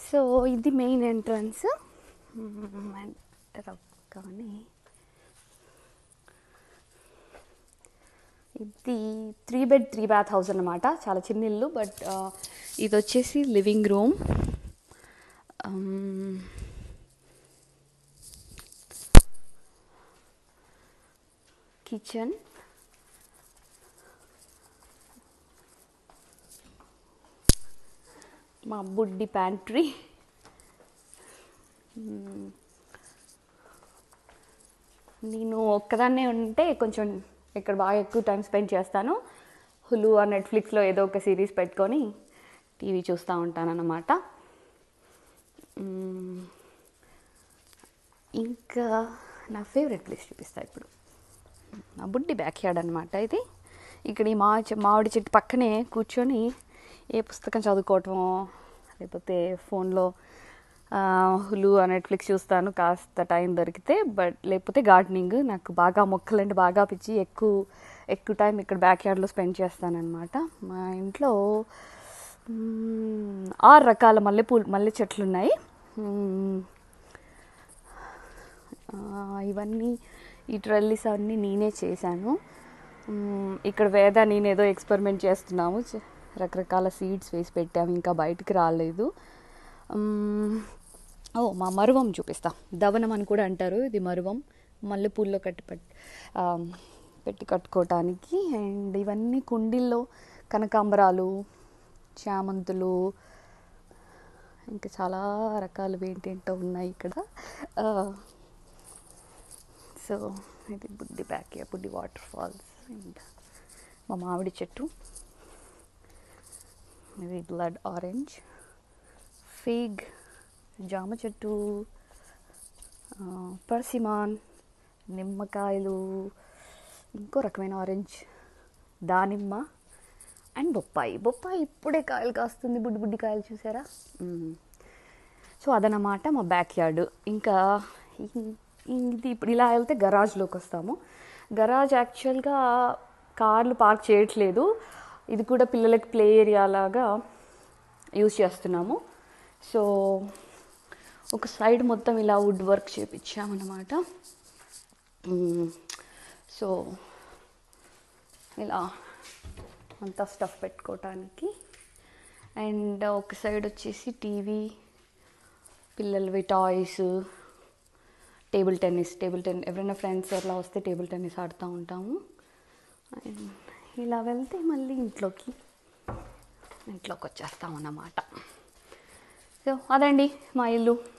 So ఇది main entrance enter కానీ ఇది three bed three bath house అన్నమాట చాలా చిన్న ఇల్లు బట్ ఇది వచ్చేసి లివింగ్ రూమ్ కిచెన్ మా బుడ్డి ప్యాంట్రీ నేను ఒక్కదాన్నే ఉంటే కొంచెం ఇక్కడ బాగా ఎక్కువ టైం స్పెండ్ చేస్తాను హులు ఆ నెట్ఫ్లిక్స్లో ఏదో ఒక సిరీస్ పెట్టుకొని టీవీ చూస్తూ ఉంటానన్నమాట మ్మ్. ఇంకా నా ఫేవరెట్ ప్లేస్ చూపిస్తా ఇప్పుడు నా బుడ్డి బ్యాక్ యార్డ్ అనమాట ఇది ఇక్కడ ఈ మా మామిడి చెట్టు పక్కనే కూర్చొని ఏ పుస్తకం చదువుకోవటమో లేకపోతే ఫోన్లో హులు ఆ నెట్ఫ్లిక్స్ చూస్తాను కాస్త టైం దొరికితే బట్ లేకపోతే గార్డెనింగ్ నాకు బాగా మొక్కలంటే బాగా పిచ్చి ఎక్కువ ఎక్కువ టైం ఇక్కడ బ్యాక్ యార్డ్లో స్పెండ్ చేస్తానన్నమాట మా ఇంట్లో మ్మ్, ఆరు రకాల మల్లెపూలు మల్లె చెట్లు ఉన్నాయి మ్మ్, ఆ, ఇవన్నీ ఈ ట్రెల్లిస్ అన్నీ నేనే చేశాను మ్మ్, ఇక్కడ వేద నేను ఏదో ఎక్స్పెరిమెంట్ చేస్తున్నాము చ- రకరకాల సీడ్స్ వేసి పెట్టాము ఇంకా బయటికి రాలేదు మ్మ్, ఓ మా మరువం చూపిస్తా దవనం అని కూడా అంటారు ఇది మరువం మల్లెపూల్లో కట్టి పెట్ ఆ, పెట్టి కట్టుకోవటానికి అండ్ ఇవన్నీ కుండీల్లో కనకాంబరాలు చామంతులు ఇంకా చాలా రకాలు ఏంటేంటో ఉన్నాయి ఇక్కడ ఆ, సో ఇది బుడ్డి బ్యాక్ బుడ్డి వాటర్ ఫాల్స్ అండ్ మా మామిడి చెట్టు ఇది బ్లడ్ ఆరెంజ్ ఫిగ్ జామ చెట్టు ఆ, పర్సిమాన్ నిమ్మకాయలు ఇంకో రకమైన ఆరెంజ్ దానిమ్మ అండ్ బొప్పాయి బొప్పాయి ఇప్పుడే కాయలు కాస్తుంది బుడ్డి బుడ్డి కాయలు చూసారా మ్మ్. సో అదనమాట మా బ్యాక్ యార్డ్ ఇంకా ఇ- ఇది ఇప్పుడు ఇలా వెళ్తే గరాజ్లోకి వస్తాము గరాజ్ యాక్చువల్గా కార్లు పార్క్ చేయట్లేదు ఇది కూడా పిల్లలకి ప్లే ఏరియా లాగా యూజ్ చేస్తున్నాము సో ఒక సైడ్ మొత్తం ఇలా వుడ్ వర్క్ చేపించామన్నమాట మ్మ్. సో ఇలా అంతా స్టఫ్ పెట్టుకోవటానికి అండ్ ఒక సైడ్ వచ్చేసి టీవీ పిల్లలవి toys table tennis table ten ఎవరైనా ఫ్రెండ్స్ అట్లా వస్తే టేబుల్ టెన్నిస్ ఆడుతూ ఉంటాము అండ్ ఇలా వెళ్తే మళ్ళీ ఇంట్లోకి ఇంట్లోకి వచ్చేస్తాం అన్నమాట సో అదండి మా ఇల్లు